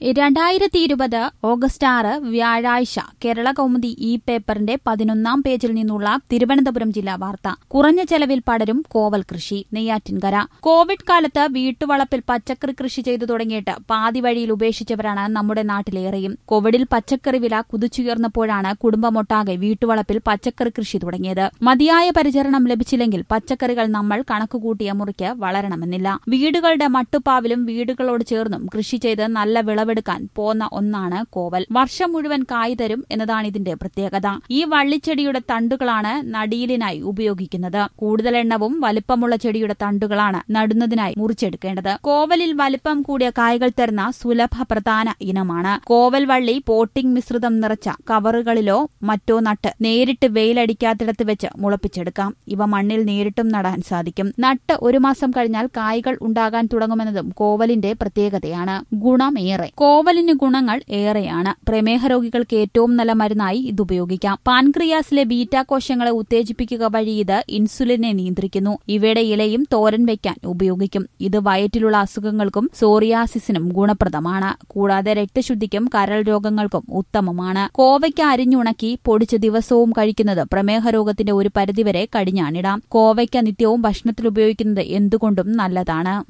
രണ്ടായിരത്തി ഇരുപത് ഓഗസ്റ്റ് ആറ് വ്യാഴാഴ്ച കേരള കൗമുദി ഇ പേപ്പറിന്റെ പതിനൊന്നാം പേജിൽ നിന്നുള്ള തിരുവനന്തപുരം ജില്ലാ വാർത്ത കുറഞ്ഞ ചെലവിൽ പടരും കോവൽ കൃഷി നെയ്യാറ്റിൻകര കോവിഡ് കാലത്ത് വീട്ടുവളപ്പിൽ പച്ചക്കറി കൃഷി ചെയ്തു തുടങ്ങിയിട്ട് പാതി വഴിയിൽ ഉപേക്ഷിച്ചവരാണ് നമ്മുടെ നാട്ടിലേറെയും കോവിഡിൽ പച്ചക്കറി വില കുതിച്ചുയർന്നപ്പോഴാണ് കുടുംബമൊട്ടാകെ വീട്ടുവളപ്പിൽ പച്ചക്കറി കൃഷി തുടങ്ങിയത് മതിയായ പരിചരണം ലഭിച്ചില്ലെങ്കിൽ പച്ചക്കറികൾ നമ്മൾ കണക്കുകൂട്ടിയ മുറിക്ക് വളരണമെന്നില്ല വീടുകളുടെ മട്ടുപ്പാവിലും വീടുകളോട് ചേർന്നും കൃഷി ചെയ്ത് നല്ല വിളവെടുക്കാൻ പോന്ന ഒന്നാണ് കോവൽ വർഷം മുഴുവൻ കായ് തരും എന്നതാണ് ഇതിന്റെ പ്രത്യേകത ഈ വള്ളിച്ചെടിയുടെ തണ്ടുകളാണ് നടീലിനായി ഉപയോഗിക്കുന്നത് കൂടുതൽ എണ്ണവും വലിപ്പമുള്ള ചെടിയുടെ തണ്ടുകളാണ് നടുന്നതിനായി മുറിച്ചെടുക്കേണ്ടത് കോവലിൽ വലിപ്പം കൂടിയ കായ്കൾ തരുന്ന സുലഭ പ്രധാന ഇനമാണ് കോവൽ വള്ളി പോട്ടിംഗ് മിശ്രിതം നിറച്ച കവറുകളിലോ മറ്റോ നട്ട് നേരിട്ട് വെയിലടിക്കാത്തിടത്ത് വെച്ച് മുളപ്പിച്ചെടുക്കാം ഇവ മണ്ണിൽ നേരിട്ടും നടാൻ സാധിക്കും നട്ട് ഒരു മാസം കഴിഞ്ഞാൽ കായ്കൾ ഉണ്ടാകാൻ തുടങ്ങുമെന്നതും കോവലിന്റെ പ്രത്യേകതയാണ് ഗുണമേറെ കോവലിന് ഗുണങ്ങൾ ഏറെയാണ് പ്രമേഹ രോഗികൾക്ക് ഏറ്റവും നല്ല മരുന്നായി ഇത് ഉപയോഗിക്കാം പാൻക്രിയാസിലെ ബീറ്റാ കോശങ്ങളെ ഉത്തേജിപ്പിക്കുക വഴി ഇത് ഇൻസുലിനെ നിയന്ത്രിക്കുന്നു ഇവയുടെ ഇലയും തോരൻ വയ്ക്കാൻ ഉപയോഗിക്കും ഇത് വയറ്റിലുള്ള അസുഖങ്ങൾക്കും സോറിയാസിസിനും ഗുണപ്രദമാണ് കൂടാതെ രക്തശുദ്ധിക്കും കരൾ രോഗങ്ങൾക്കും ഉത്തമമാണ് കോവയ്ക്ക അരിഞ്ഞുണക്കി പൊടിച്ച് ദിവസവും കഴിക്കുന്നത് പ്രമേഹ രോഗത്തിന്റെ ഒരു പരിധിവരെ കടിഞ്ഞാണിടാം കോവയ്ക്ക നിത്യവും ഭക്ഷണത്തിൽ ഉപയോഗിക്കുന്നത് എന്തുകൊണ്ടും നല്ലതാണ്